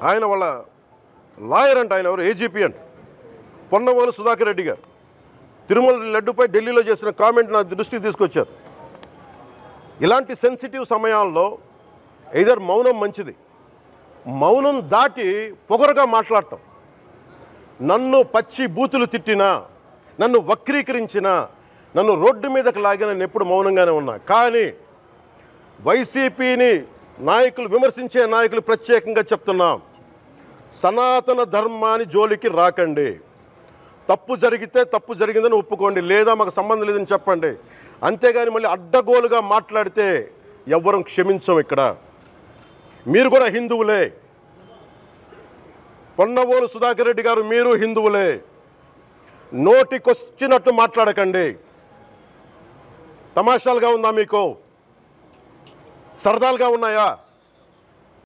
ఆయన వాళ్ళ లాయర్ అంట ఆయన ఎవరు ఏజీపీ అంట పొన్నవోలు సుధాకర్ రెడ్డి గారు తిరుమల లడ్డుపై ఢిల్లీలో చేసిన కామెంట్ నా దృష్టికి తీసుకొచ్చారు ఇలాంటి సెన్సిటివ్ సమయాల్లో ఇదర్ మౌనం మంచిది మౌనం దాటి పొగరుగా మాట్లాడటం నన్ను పచ్చి బూతులు తిట్టినా నన్ను వక్రీకరించినా నన్ను రోడ్డు మీదకి లాగిన నేను ఎప్పుడు మౌనంగానే ఉన్నా కానీ వైసీపీని నాయకులు విమర్శించే నాయకులు ప్రత్యేకంగా చెప్తున్నాం సనాతన ధర్మాన్ని జోలికి రాకండి తప్పు జరిగితే తప్పు జరిగిందని ఒప్పుకోండి లేదా మాకు సంబంధం లేదని చెప్పండి అంతేగాని మళ్ళీ అడ్డగోలుగా మాట్లాడితే ఎవ్వరం క్షమించం ఇక్కడ మీరు కూడా హిందువులే పొన్నవోలు సుధాకర్ రెడ్డి గారు మీరు హిందువులే నోటికొచ్చినట్టు మాట్లాడకండి తమాషాలుగా ఉందా మీకు సరదాలుగా ఉన్నాయా